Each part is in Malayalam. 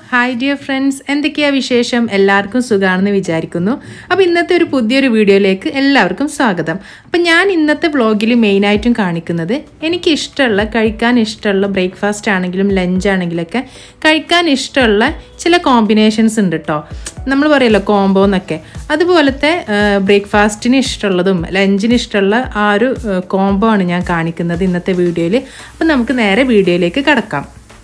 ഹായ് ഡിയർ ഫ്രണ്ട്സ് എന്തൊക്കെയാ വിശേഷം എല്ലാവർക്കും സുഖമാണെന്ന് വിചാരിക്കുന്നു അപ്പോൾ ഇന്നത്തെ ഒരു പുതിയൊരു വീഡിയോയിലേക്ക് എല്ലാവർക്കും സ്വാഗതം അപ്പം ഞാൻ ഇന്നത്തെ വ്ളോഗിൽ മെയിനായിട്ടും കാണിക്കുന്നത് എനിക്ക് ഇഷ്ടമുള്ള കഴിക്കാൻ ഇഷ്ടമുള്ള ബ്രേക്ക്ഫാസ്റ്റ് ആണെങ്കിലും ലഞ്ച് ആണെങ്കിലൊക്കെ കഴിക്കാൻ ഇഷ്ടമുള്ള ചില കോമ്പിനേഷൻസ് ഉണ്ട് കേട്ടോ നമ്മൾ പറയല്ലോ കോംബോ എന്നൊക്കെ അതുപോലത്തെ ബ്രേക്ക്ഫാസ്റ്റിന് ഇഷ്ടമുള്ളതും ലഞ്ചിന് ഇഷ്ടമുള്ള ആ ഒരു കോംബോ ആണ് ഞാൻ കാണിക്കുന്നത് ഇന്നത്തെ വീഡിയോയിൽ അപ്പം നമുക്ക് നേരെ വീഡിയോയിലേക്ക് കടക്കാം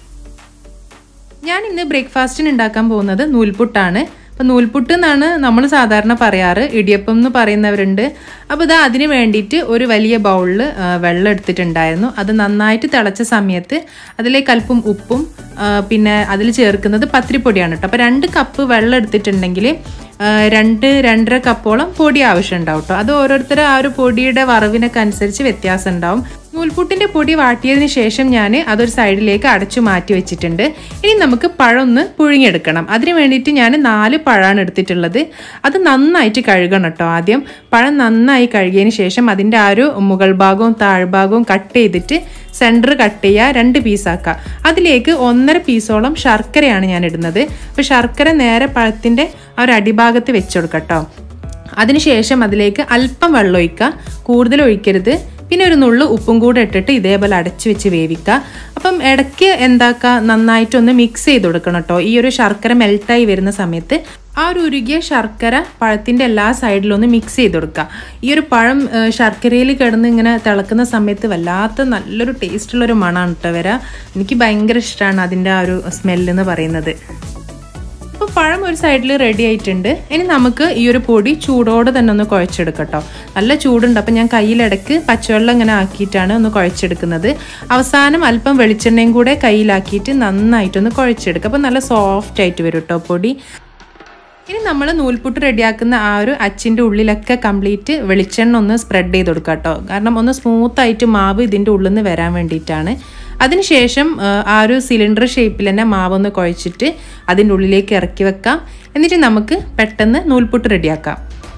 ഞാൻ ഇന്ന് ബ്രേക്ക്ഫാസ്റ്റിന് ഉണ്ടാക്കാൻ പോകുന്നത് നൂൽപുട്ടാണ് അപ്പം നൂൽപുട്ട് എന്നാണ് നമ്മൾ സാധാരണ പറയാറ് ഇടിയപ്പം എന്ന് പറയുന്നവരുണ്ട് അപ്പോൾ ഇതാ അതിന് വേണ്ടിയിട്ട് ഒരു വലിയ ബൗളിൽ വെള്ളം എടുത്തിട്ടുണ്ടായിരുന്നു അത് നന്നായിട്ട് തിളച്ച സമയത്ത് അതിലേക്ക് അല്പം ഉപ്പും പിന്നെ അതിൽ ചേർക്കുന്നത് പത്തിരിപ്പൊടിയാണ് കേട്ടോ അപ്പോൾ രണ്ട് കപ്പ് വെള്ളം എടുത്തിട്ടുണ്ടെങ്കിൽ രണ്ട് രണ്ടര കപ്പോളം പൊടി ആവശ്യം ഉണ്ടാവും കേട്ടോ അത് ഓരോരുത്തരും ആ ഒരു പൊടിയുടെ വറവിനൊക്കെ അനുസരിച്ച് വ്യത്യാസം ഉണ്ടാവും നൂൽപുട്ടിൻ്റെ പൊടി വാട്ടിയതിന് ശേഷം ഞാൻ അതൊരു സൈഡിലേക്ക് അടച്ചു മാറ്റി വെച്ചിട്ടുണ്ട് ഇനി നമുക്ക് പഴം ഒന്ന് പുഴുങ്ങിയെടുക്കണം അതിന് വേണ്ടിയിട്ട് ഞാൻ നാല് പഴമാണ് എടുത്തിട്ടുള്ളത് അത് നന്നായിട്ട് കഴുകണം കേട്ടോ ആദ്യം പഴം നന്നായി കഴുകിയതിന് ശേഷം അതിൻ്റെ ആ ഒരു മുകൾ ഭാഗവും താഴ്ഭാഗവും കട്ട് ചെയ്തിട്ട് സെൻറ്റർ കട്ട് ചെയ്യുക രണ്ട് പീസാക്കുക അതിലേക്ക് ഒന്നര പീസോളം ശർക്കരയാണ് ഞാൻ ഇടുന്നത് അപ്പോൾ ശർക്കര നേരെ പഴത്തിൻ്റെ ആ ഒരു അടിഭാഗത്ത് വെച്ച് കൊടുക്കട്ടോ അതിനുശേഷം അതിലേക്ക് അല്പം വെള്ളം ഒഴിക്കുക കൂടുതൽ ഒഴിക്കരുത് പിന്നെ ഒരു നുള്ളു ഉപ്പും കൂടെ ഇട്ടിട്ട് ഇതേപോലെ അടച്ചു വെച്ച് വേവിക്കുക അപ്പം ഇടയ്ക്ക് എന്താക്കുക നന്നായിട്ടൊന്ന് മിക്സ് ചെയ്ത് കൊടുക്കണം കേട്ടോ ഈ ഒരു ശർക്കര മെൽട്ടായി വരുന്ന സമയത്ത് ആ ഒരു ഉരുകിയ ശർക്കര പഴത്തിൻ്റെ എല്ലാ സൈഡിലും ഒന്ന് മിക്സ് ചെയ്ത് കൊടുക്കുക ഈ ഒരു പഴം ശർക്കരയിൽ കിടന്ന് ഇങ്ങനെ തിളക്കുന്ന സമയത്ത് വല്ലാത്ത നല്ലൊരു ടേസ്റ്റുള്ളൊരു മണമാണ് കേട്ടോ വരാ എനിക്ക് ഭയങ്കര ഇഷ്ടമാണ് അതിൻ്റെ ആ ഒരു സ്മെല്ലെന്ന് പറയുന്നത് അപ്പോൾ പഴം ഒരു സൈഡിൽ റെഡി ആയിട്ടുണ്ട് ഇനി നമുക്ക് ഈ ഒരു പൊടി ചൂടോടെ തന്നെ ഒന്ന് കുഴച്ചെടുക്കട്ടോ നല്ല ചൂടുണ്ട് അപ്പം ഞാൻ കയ്യിലിടക്ക് പച്ചവെള്ളം ഇങ്ങനെ ആക്കിയിട്ടാണ് ഒന്ന് കുഴച്ചെടുക്കുന്നത് അവസാനം അല്പം വെളിച്ചെണ്ണയും കൂടെ കയ്യിലാക്കിയിട്ട് നന്നായിട്ടൊന്ന് കുഴച്ചെടുക്കുക അപ്പോൾ നല്ല സോഫ്റ്റ് ആയിട്ട് വരും കേട്ടോ പൊടി ഇനി നമ്മൾ നൂൽപുട്ട് റെഡിയാക്കുന്ന ആ ഒരു അച്ചിൻ്റെ ഉള്ളിലൊക്കെ കംപ്ലീറ്റ് വെളിച്ചെണ്ണ ഒന്ന് സ്പ്രെഡ് ചെയ്ത് കൊടുക്കുക കേട്ടോ കാരണം ഒന്ന് സ്മൂത്തായിട്ട് മാവ് ഇതിൻ്റെ ഉള്ളിൽ നിന്ന് വരാൻ വേണ്ടിയിട്ടാണ് അതിനുശേഷം ആ ഒരു സിലിണ്ടർ ഷേപ്പിൽ തന്നെ മാവൊന്ന് കുഴച്ചിട്ട് അതിൻ്റെ ഉള്ളിലേക്ക് ഇറക്കി വെക്കാം എന്നിട്ട് നമുക്ക് പെട്ടെന്ന് നൂൽപുട്ട് റെഡിയാക്കാം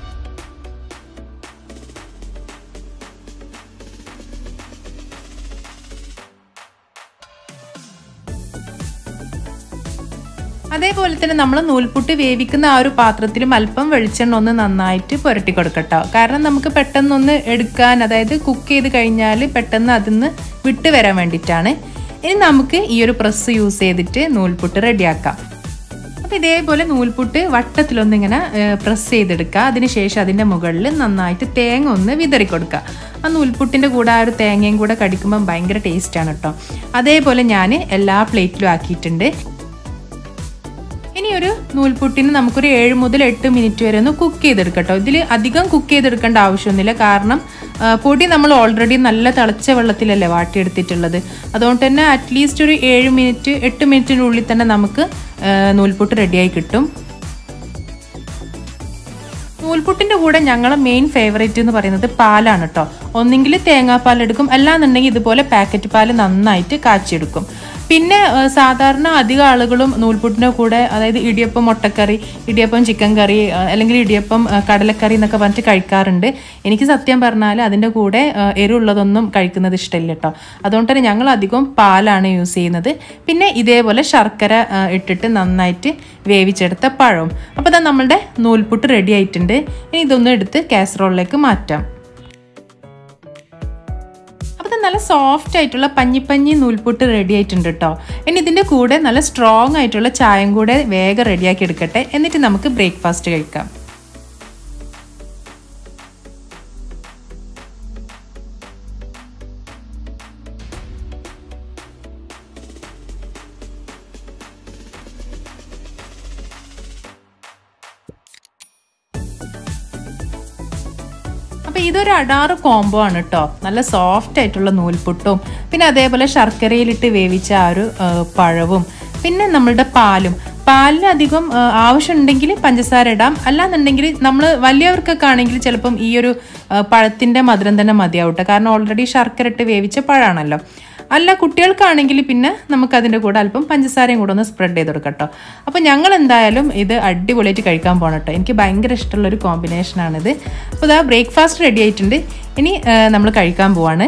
അതേപോലെ തന്നെ നമ്മൾ നൂൽപുട്ട് വേവിക്കുന്ന ആ ഒരു പാത്രത്തിലും അല്പം വെളിച്ചെണ്ണ ഒന്ന് നന്നായിട്ട് പുരട്ടി കൊടുക്കട്ടോ കാരണം നമുക്ക് പെട്ടെന്നൊന്ന് എടുക്കാൻ അതായത് കുക്ക് ചെയ്ത് കഴിഞ്ഞാൽ പെട്ടെന്ന് അതിന്ന് വിട്ട് വരാൻ വേണ്ടിയിട്ടാണ് ഇനി നമുക്ക് ഈ ഒരു പ്രസ് യൂസ് ചെയ്തിട്ട് നൂൽപുട്ട് റെഡിയാക്കാം അപ്പോൾ ഇതേപോലെ നൂൽപുട്ട് വട്ടത്തിലൊന്നിങ്ങനെ പ്രസ് ചെയ്തെടുക്കുക അതിനുശേഷം അതിൻ്റെ മുകളിൽ നന്നായിട്ട് തേങ്ങ ഒന്ന് വിതറി കൊടുക്കുക ആ നൂൽപുട്ടിൻ്റെ കൂടെ ആ ഒരു തേങ്ങയും കൂടെ കടിക്കുമ്പം ഭയങ്കര ടേസ്റ്റാണ് കേട്ടോ അതേപോലെ ഞാൻ എല്ലാ പ്ലേറ്റിലും ആക്കിയിട്ടുണ്ട് ഇനി ഒരു നൂൽപുട്ടിന് നമുക്കൊരു ഏഴ് മുതൽ എട്ട് മിനിറ്റ് വരെ ഒന്ന് കുക്ക് ചെയ്തെടുക്കട്ടോ ഇതിൽ അധികം കുക്ക് ചെയ്തെടുക്കേണ്ട ആവശ്യമൊന്നുമില്ല കാരണം പൊടി നമ്മൾ ഓൾറെഡി നല്ല തിളച്ച വെള്ളത്തിലല്ലേ വാട്ടിയെടുത്തിട്ടുള്ളത് അതുകൊണ്ട് തന്നെ അറ്റ്ലീസ്റ്റ് ഒരു ഏഴ് മിനിറ്റ് എട്ട് മിനിറ്റിനുള്ളിൽ തന്നെ നമുക്ക് നൂൽപുട്ട് റെഡിയായി കിട്ടും നൂൽപുട്ടിൻ്റെ കൂടെ ഞങ്ങളെ മെയിൻ ഫേവറേറ്റ് എന്ന് പറയുന്നത് പാലാണ് കേട്ടോ ഒന്നെങ്കിൽ തേങ്ങാപ്പാൽ എടുക്കും അല്ലാന്നുണ്ടെങ്കിൽ ഇതുപോലെ പാക്കറ്റ് പാൽ നന്നായിട്ട് കാച്ചിയെടുക്കും പിന്നെ സാധാരണ അധികം ആളുകളും നൂൽപുട്ടിൻ്റെ കൂടെ അതായത് ഇടിയപ്പം മുട്ടക്കറി ഇടിയപ്പം ചിക്കൻ കറി അല്ലെങ്കിൽ ഇടിയപ്പം കടലക്കറി എന്നൊക്കെ പറഞ്ഞിട്ട് കഴിക്കാറുണ്ട് എനിക്ക് സത്യം പറഞ്ഞാൽ അതിൻ്റെ കൂടെ എരിവുള്ളതൊന്നും കഴിക്കുന്നത് ഇഷ്ടമില്ല കേട്ടോ അതുകൊണ്ട് തന്നെ ഞങ്ങൾ അധികം പാലാണ് യൂസ് ചെയ്യുന്നത് പിന്നെ ഇതേപോലെ ശർക്കര ഇട്ടിട്ട് നന്നായിട്ട് വേവിച്ചെടുത്ത പഴവും അപ്പോൾ ഇതാ നമ്മളുടെ നൂൽപുട്ട് റെഡി ആയിട്ടുണ്ട് ഇനി ഇതൊന്നും എടുത്ത് കാസറോളിലേക്ക് മാറ്റാം അപ്പോൾ നല്ല സോഫ്റ്റ് ആയിട്ടുള്ള പഞ്ഞിപ്പഞ്ഞി നൂൽപുട്ട് റെഡി ആയിട്ടുണ്ട് കേട്ടോ ഇനി ഇതിൻ്റെ കൂടെ നല്ല സ്ട്രോങ് ആയിട്ടുള്ള ചായയും കൂടെ വേഗം റെഡിയാക്കി എടുക്കട്ടെ എന്നിട്ട് നമുക്ക് ബ്രേക്ക്ഫാസ്റ്റ് കഴിക്കാം അപ്പോൾ ഇതൊരു അടാറ് കോംബോ ആണ് കേട്ടോ നല്ല സോഫ്റ്റ് ആയിട്ടുള്ള നൂൽപുട്ടും പിന്നെ അതേപോലെ ശർക്കരയിലിട്ട് വേവിച്ച ആ ഒരു പഴവും പിന്നെ നമ്മളുടെ പാലും പാലിന് അധികം ആവശ്യമുണ്ടെങ്കിൽ പഞ്ചസാര ഇടാം അല്ലാന്നുണ്ടെങ്കിൽ നമ്മൾ വലിയവർക്കൊക്കെ ആണെങ്കിൽ ചിലപ്പം ഈ ഒരു പഴത്തിൻ്റെ മധുരം തന്നെ മതിയാവട്ടെ കാരണം ഓൾറെഡി ശർക്കര ഇട്ട് വേവിച്ച പഴമാണല്ലോ അല്ല കുട്ടികൾക്കാണെങ്കിൽ പിന്നെ നമുക്ക് അതിൻ്റെ കൂടെ അല്പം പഞ്ചസാരയും കൂടെ ഒന്ന് സ്പ്രെഡ് ചെയ്ത് കൊടുക്കട്ടോ അപ്പോൾ ഞങ്ങൾ എന്തായാലും ഇത് അടിപൊളിയായിട്ട് കഴിക്കാൻ പോകണം കേട്ടോ എനിക്ക് ഭയങ്കര ഇഷ്ടമുള്ളൊരു കോമ്പിനേഷനാണിത് അപ്പോൾ ഇതാ ബ്രേക്ക്ഫാസ്റ്റ് റെഡി ആയിട്ടുണ്ട് ഇനി നമ്മൾ കഴിക്കാൻ പോവാണ്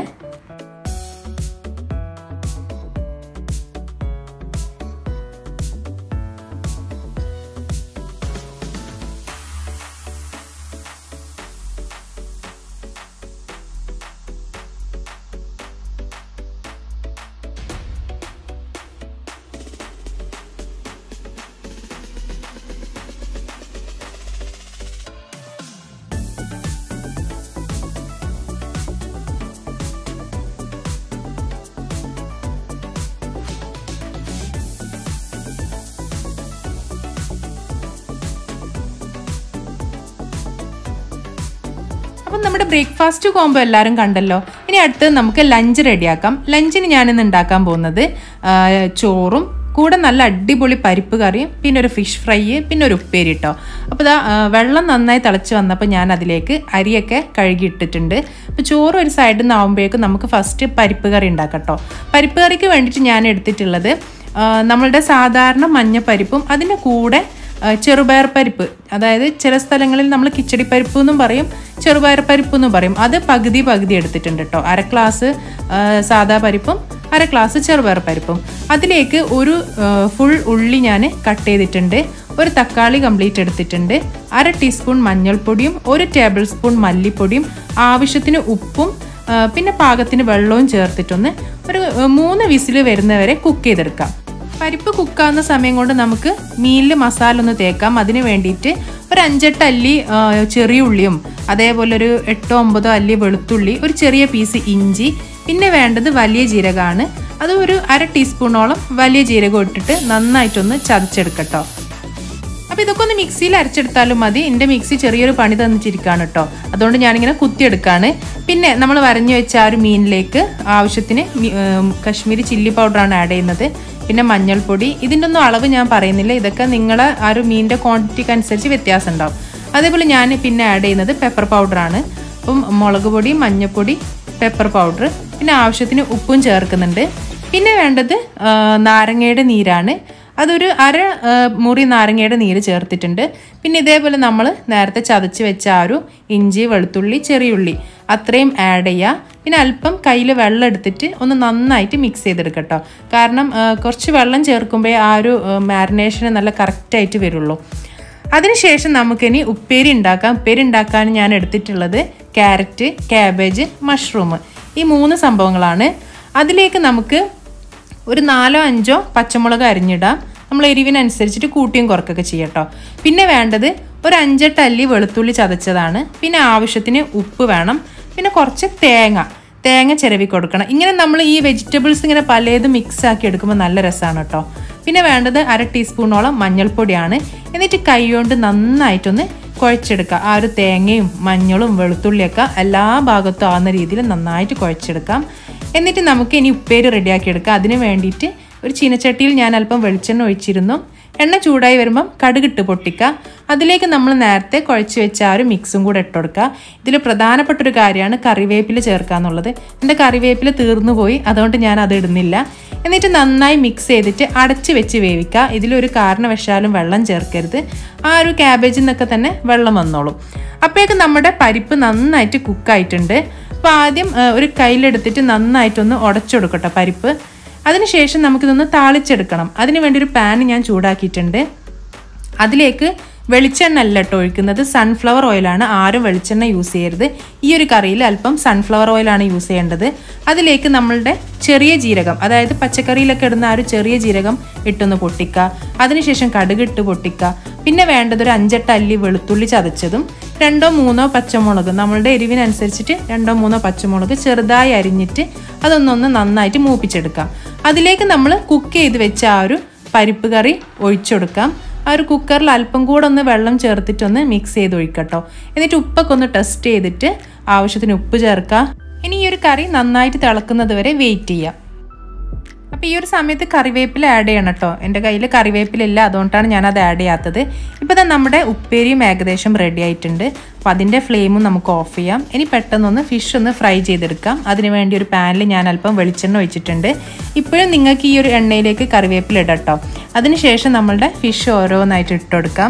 അപ്പം നമ്മുടെ ബ്രേക്ക്ഫാസ്റ്റ് കോംബോ എല്ലാവരും കണ്ടല്ലോ ഇനി അടുത്ത് നമുക്ക് ലഞ്ച് റെഡിയാക്കാം ലഞ്ചിന് ഞാനിന്ന് ഉണ്ടാക്കാൻ പോകുന്നത് ആ, ചോറും കൂടെ നല്ല അടിപൊളി പരിപ്പ് കറിയും പിന്നെ ഒരു ഫിഷ് ഫ്രൈ പിന്നെ ഒരു ഉപ്പേരി കേട്ടോ അപ്പോൾ ഇതാ ആ, വെള്ളം നന്നായി തിളച്ച് വന്നപ്പോൾ ഞാൻ അതിലേക്ക് അരിയൊക്കെ കഴുകി ഇട്ടിട്ടുണ്ട് അപ്പോൾ ചോറ് ഒരു സൈഡിൽ നിന്ന് ആകുമ്പോഴേക്കും നമുക്ക് ഫസ്റ്റ് പരിപ്പ് കറി ഉണ്ടാക്കാം കേട്ടോ പരിപ്പ് കറിക്ക് വേണ്ടിയിട്ട് ഞാൻ എടുത്തിട്ടുള്ളത് ആ, നമ്മളുടെ സാധാരണ മഞ്ഞപ്പരിപ്പും അതിൻ്റെ കൂടെ ആ, ചെറുപയർ പരിപ്പ് അതായത് ചില സ്ഥലങ്ങളിൽ നമ്മൾ കിച്ചടി പരിപ്പ് എന്നും പറയും ചെറുപയർ പരിപ്പ് എന്നും പറയും അത് പകുതി പകുതി എടുത്തിട്ടുണ്ട് കേട്ടോ അര ഗ്ലാസ് ആ, സാദാ പരിപ്പും അര ഗ്ലാസ് ചെറുപയർ പരിപ്പും അതിലേക്ക് ഒരു ആ, ഫുൾ ഉള്ളി ഞാൻ കട്ട് ചെയ്തിട്ടുണ്ട് ഒരു തക്കാളി കംപ്ലീറ്റ് എടുത്തിട്ടുണ്ട് അര ടീസ്പൂൺ മഞ്ഞൾപ്പൊടിയും ഒരു ടേബിൾ സ്പൂൺ മല്ലിപ്പൊടിയും ആവശ്യത്തിന് ഉപ്പും ആ, പിന്നെ പാകത്തിന് വെള്ളവും ചേർത്തിട്ടൊന്ന് ഒരു ആ, മൂന്ന് വിസിൽ വരുന്നവരെ കുക്ക് ചെയ്തെടുക്കാം പരിപ്പ് കുക്കാവുന്ന സമയം കൊണ്ട് നമുക്ക് മീനിൽ മസാല ഒന്ന് തേക്കാം അതിന് വേണ്ടിയിട്ട് ഒരു അഞ്ചെട്ട് അല്ലി ആ, ചെറിയ ഉള്ളിയും അതേപോലെ ഒരു എട്ടോ ഒമ്പതോ അല്ലി വെളുത്തുള്ളി ഒരു ചെറിയ പീസ് ഇഞ്ചി പിന്നെ വേണ്ടത് വലിയ ജീരകമാണ് അത് ഒരു അര ടീസ്പൂണോളം വലിയ ജീരകം ഇട്ടിട്ട് നന്നായിട്ടൊന്ന് ചതച്ചെടുക്കട്ടോ അപ്പോൾ ഇതൊക്കെ ഒന്ന് മിക്സിയിൽ അരച്ചെടുത്താലും മതി എൻ്റെ മിക്സി ചെറിയൊരു പണി തന്നിട്ടിരിക്കുകയാണ് കേട്ടോ അതുകൊണ്ട് ഞാനിങ്ങനെ കുത്തിയെടുക്കുകയാണ് പിന്നെ നമ്മൾ വരഞ്ഞു വെച്ച ആ ഒരു മീനിലേക്ക് ആവശ്യത്തിന് മി- ഏം, കശ്മീരി ചില്ലി പൗഡറാണ് ആഡ് ചെയ്യുന്നത് പിന്നെ മഞ്ഞൾപ്പൊടി ഇതിൻ്റെ ഒന്നും അളവ് ഞാൻ പറയുന്നില്ല ഇതൊക്കെ നിങ്ങളെ ആ ഒരു മീനിൻ്റെ ക്വാണ്ടിറ്റിക്ക് അനുസരിച്ച് വ്യത്യാസം ഉണ്ടാവും അതേപോലെ ഞാൻ പിന്നെ ആഡ് ചെയ്യുന്നത് പെപ്പർ പൗഡറാണ് അപ്പം മുളക് പൊടി മഞ്ഞൾപ്പൊടി പെപ്പർ പൗഡർ പിന്നെ ആവശ്യത്തിന് ഉപ്പും ചേർക്കുന്നുണ്ട് പിന്നെ വേണ്ടത് ആ, നാരങ്ങയുടെ നീരാണ് അതൊരു അര ആ, മുറി നാരങ്ങയുടെ നീര് ചേർത്തിട്ടുണ്ട് പിന്നെ ഇതേപോലെ നമ്മൾ നേരത്തെ ചതച്ച് വെച്ച ആ ഒരു ഇഞ്ചി വെളുത്തുള്ളി ചെറിയുള്ളി അത്രയും ആഡ് ചെയ്യുക പിന്നെ അല്പം കയ്യിൽ വെള്ളം എടുത്തിട്ട് ഒന്ന് നന്നായിട്ട് മിക്സ് ചെയ്തെടുക്കട്ടോ കാരണം ആ, കുറച്ച് വെള്ളം ചേർക്കുമ്പോഴേ ആ ഒരു മാരിനേഷന് നല്ല കറക്റ്റായിട്ട് വരുള്ളൂ അതിനുശേഷം നമുക്കിനി ഉപ്പേരി ഉണ്ടാക്കാം ഉപ്പേരി ഉണ്ടാക്കാൻ ഞാൻ എടുത്തിട്ടുള്ളത് ക്യാരറ്റ് ക്യാബേജ് മഷ്റൂം ഈ മൂന്ന് സംഭവങ്ങളാണ് അതിലേക്ക് നമുക്ക് ഒരു നാലോ അഞ്ചോ പച്ചമുളക് അരിഞ്ഞിടാം നമ്മൾ എരിവിനനുസരിച്ചിട്ട് കൂട്ടിയും കുറക്കൊക്കെ ചെയ്യട്ടോ പിന്നെ വേണ്ടത് ഒരു അഞ്ചെട്ട് അല്ലി വെളുത്തുള്ളി ചതച്ചതാണ് പിന്നെ ആവശ്യത്തിന് ഉപ്പ് വേണം പിന്നെ കുറച്ച് തേങ്ങ തേങ്ങ ചിരവി കൊടുക്കണം ഇങ്ങനെ നമ്മൾ ഈ വെജിറ്റബിൾസ് ഇങ്ങനെ പലതും മിക്സ് ആക്കി എടുക്കുമ്പോൾ നല്ല രസമാണ് കേട്ടോ പിന്നെ വേണ്ടത് അര ടീസ്പൂണോളം മഞ്ഞൾപ്പൊടിയാണ് എന്നിട്ട് കൈ കൊണ്ട് നന്നായിട്ടൊന്ന് കുഴച്ചെടുക്കുക ആ ഒരു തേങ്ങയും മഞ്ഞളും വെളുത്തുള്ളിയൊക്കെ എല്ലാ ഭാഗത്തും ആവുന്ന രീതിയിൽ നന്നായിട്ട് കുഴച്ചെടുക്കാം എന്നിട്ട് നമുക്ക് ഇനി ഉപ്പേരി റെഡിയാക്കി എടുക്കാം അതിന് വേണ്ടിയിട്ട് ഒരു ചീനച്ചട്ടിയിൽ ഞാൻ അല്പം വെളിച്ചെണ്ണ ഒഴിച്ചിരുന്നു എണ്ണ ചൂടായി വരുമ്പം കടുകിട്ട് പൊട്ടിക്കുക അതിലേക്ക് നമ്മൾ നേരത്തെ കുഴച്ച് വെച്ച ആ ഒരു മിക്സും കൂടെ ഇട്ട് കൊടുക്കുക ഇതിൽ പ്രധാനപ്പെട്ട ഒരു കാര്യമാണ് കറിവേപ്പില ചേർക്കുക എന്നുള്ളത് എൻ്റെ കറിവേപ്പില തീർന്നു പോയി അതുകൊണ്ട് ഞാൻ അത് ഇടുന്നില്ല എന്നിട്ട് നന്നായി മിക്സ് ചെയ്തിട്ട് അടച്ച് വെച്ച് വേവിക്കുക ഇതിലൊരു കാരണവശാലും വെള്ളം ചേർക്കരുത് ആ ഒരു ക്യാബേജിൽ നിന്നൊക്കെ തന്നെ വെള്ളം വന്നോളും അപ്പോഴേക്കും നമ്മുടെ പരിപ്പ് നന്നായിട്ട് കുക്കായിട്ടുണ്ട് അപ്പോൾ ആദ്യം ആ, ഒരു കയ്യിലെടുത്തിട്ട് നന്നായിട്ടൊന്ന് ഉടച്ചെടുക്കട്ടെ പരിപ്പ് അതിനുശേഷം നമുക്കിതൊന്ന് താളിച്ചെടുക്കണം അതിന് വേണ്ടി ഒരു പാൻ ഞാൻ ചൂടാക്കിയിട്ടുണ്ട് അതിലേക്ക് വെളിച്ചെണ്ണ അല്ല കേട്ടോ ഒഴിക്കുന്നത് സൺഫ്ലവർ ഓയിലാണ് ആരും വെളിച്ചെണ്ണ യൂസ് ചെയ്യരുത് ഈ ഒരു കറിയിൽ അല്പം സൺഫ്ലവർ ഓയിലാണ് യൂസ് ചെയ്യേണ്ടത് അതിലേക്ക് നമ്മളുടെ ചെറിയ ജീരകം അതായത് പച്ചക്കറിയിലൊക്കെ ഇടുന്ന ആ ഒരു ചെറിയ ജീരകം ഇട്ടൊന്ന് പൊട്ടിക്കുക അതിനുശേഷം കടുക് ഇട്ട് പൊട്ടിക്കുക പിന്നെ വേണ്ടത് ഒരു അഞ്ചെട്ട് അല്ലി വെളുത്തുള്ളി ചതച്ചതും രണ്ടോ മൂന്നോ പച്ചമുളക് നമ്മളുടെ എരിവിനനുസരിച്ചിട്ട് രണ്ടോ മൂന്നോ പച്ചമുളക് ചെറുതായി അരിഞ്ഞിട്ട് അതൊന്നൊന്ന് നന്നായിട്ട് മൂപ്പിച്ചെടുക്കാം അതിലേക്ക് നമ്മൾ കുക്ക് ചെയ്ത് വെച്ച ആ ഒരു പരിപ്പ് കറി ഒഴിച്ചെടുക്കാം ആ ഒരു കുക്കറിൽ അല്പം കൂടെ ഒന്ന് വെള്ളം ചേർത്തിട്ടൊന്ന് മിക്സ് ചെയ്ത് ഒഴിക്കട്ടോ എന്നിട്ട് ഉപ്പൊക്കെ ഒന്ന് ടെസ്റ്റ് ചെയ്തിട്ട് ആവശ്യത്തിന് ഉപ്പ് ചേർക്കുക ഇനി ഈ ഒരു കറി നന്നായിട്ട് തിളക്കുന്നത് വരെ വെയിറ്റ് ചെയ്യാം അപ്പോൾ ഈ ഒരു സമയത്ത് കറിവേപ്പില ആഡ് ചെയ്യണം കേട്ടോ എൻ്റെ കയ്യിൽ കറിവേപ്പില ഇല്ല അതുകൊണ്ടാണ് ഞാൻ അത് ആഡ് ചെയ്യാത്തത് ഇപ്പോൾ തന്നെ നമ്മുടെ ഉപ്പേരിയും ഏകദേശം റെഡി ആയിട്ടുണ്ട് അപ്പോൾ അതിൻ്റെ ഫ്ലെയിമും നമുക്ക് ഓഫ് ചെയ്യാം ഇനി പെട്ടെന്നൊന്ന് ഫിഷ് ഒന്ന് ഫ്രൈ ചെയ്തെടുക്കാം അതിന് വേണ്ടി ഒരു പാനിൽ ഞാൻ അല്പം വെളിച്ചെണ്ണ ഒഴിച്ചിട്ടുണ്ട് ഇപ്പോഴും നിങ്ങൾക്ക് ഈ ഒരു എണ്ണയിലേക്ക് കറിവേപ്പില ഇടാം കേട്ടോ അതിനുശേഷം നമ്മളുടെ ഫിഷ് ഓരോന്നായിട്ട് ഇട്ടുകൊടുക്കാം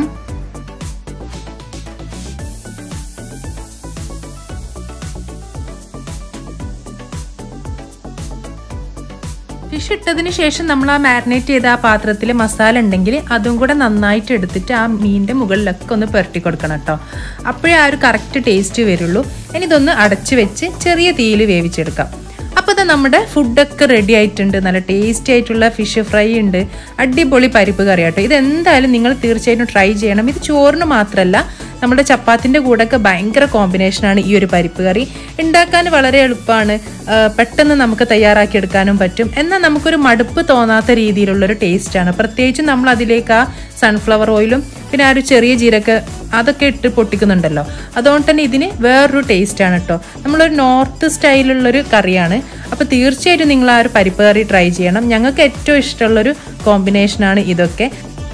ഫിഷ് ഇട്ടതിന് ശേഷം നമ്മൾ ആ മാരിനേറ്റ് ചെയ്ത ആ പാത്രത്തിൽ മസാല ഉണ്ടെങ്കിൽ അതും കൂടെ നന്നായിട്ട് എടുത്തിട്ട് ആ മീനിൻ്റെ മുകളിലൊക്കെ ഒന്ന് പുരട്ടി കൊടുക്കണം കേട്ടോ അപ്പോഴേ ആ ഒരു കറക്റ്റ് ടേസ്റ്റ് വരുള്ളൂ ഇനി ഇതൊന്ന് അടച്ച് വെച്ച് ചെറിയ തീയിൽ വേവിച്ചെടുക്കാം അപ്പോൾ ഇത് നമ്മുടെ ഫുഡൊക്കെ റെഡി ആയിട്ടുണ്ട് നല്ല ടേസ്റ്റി ആയിട്ടുള്ള ഫിഷ് ഫ്രൈ ഉണ്ട് അടിപൊളി പരിപ്പ് കറി കേട്ടോ ഇത് എന്തായാലും നിങ്ങൾ തീർച്ചയായിട്ടും ട്രൈ ചെയ്യണം ഇത് ചോറിന് മാത്രമല്ല നമ്മുടെ ചപ്പാത്തിൻ്റെ കൂടെയൊക്കെ ഭയങ്കര കോമ്പിനേഷനാണ് ഈ ഒരു പരിപ്പ് കറി ഉണ്ടാക്കാൻ വളരെ എളുപ്പമാണ് ആ, പെട്ടെന്ന് നമുക്ക് തയ്യാറാക്കിയെടുക്കാനും പറ്റും എന്നാൽ നമുക്കൊരു മടുപ്പ് തോന്നാത്ത രീതിയിലുള്ളൊരു ടേസ്റ്റാണ് പ്രത്യേകിച്ചും നമ്മൾ അതിലേക്ക് ആ സൺഫ്ലവർ ഓയിലും പിന്നെ ആ ഒരു ചെറിയ ജീരക അതൊക്കെ ഇട്ട് പൊട്ടിക്കുന്നുണ്ടല്ലോ അതുകൊണ്ട് തന്നെ ഇതിന് വേറൊരു ടേസ്റ്റാണ് കേട്ടോ നമ്മളൊരു നോർത്ത് സ്റ്റൈലുള്ളൊരു കറിയാണ് അപ്പോൾ തീർച്ചയായിട്ടും നിങ്ങൾ ആ ഒരു പരിപ്പ് കറി ട്രൈ ചെയ്യണം ഞങ്ങൾക്ക് ഏറ്റവും ഇഷ്ടമുള്ളൊരു കോമ്പിനേഷനാണ് ഇതൊക്കെ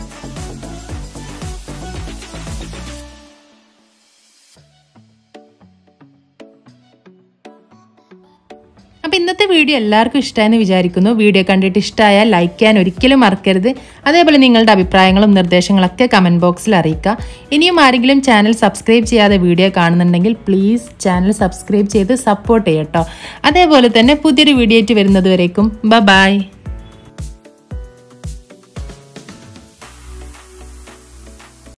അപ്പോൾ ഇന്നത്തെ വീഡിയോ എല്ലാവർക്കും ഇഷ്ടമായെന്ന് വിചാരിക്കുന്നു വീഡിയോ കണ്ടിട്ട് ഇഷ്ടമായാൽ ലൈക്ക് ചെയ്യാൻ ഒരിക്കലും മറക്കരുത് അതേപോലെ നിങ്ങളുടെ അഭിപ്രായങ്ങളും നിർദ്ദേശങ്ങളൊക്കെ കമൻറ്റ് ബോക്സിൽ അറിയിക്കുക ഇനിയും ആരെങ്കിലും ചാനൽ സബ്സ്ക്രൈബ് ചെയ്യാതെ വീഡിയോ കാണുന്നുണ്ടെങ്കിൽ പ്ലീസ് ചാനൽ സബ്സ്ക്രൈബ് ചെയ്ത് സപ്പോർട്ട് ചെയ്യട്ടോ അതേപോലെ തന്നെ പുതിയൊരു വീഡിയോ ആയിട്ട് വരുന്നത് വരേക്കും ബ ബായ്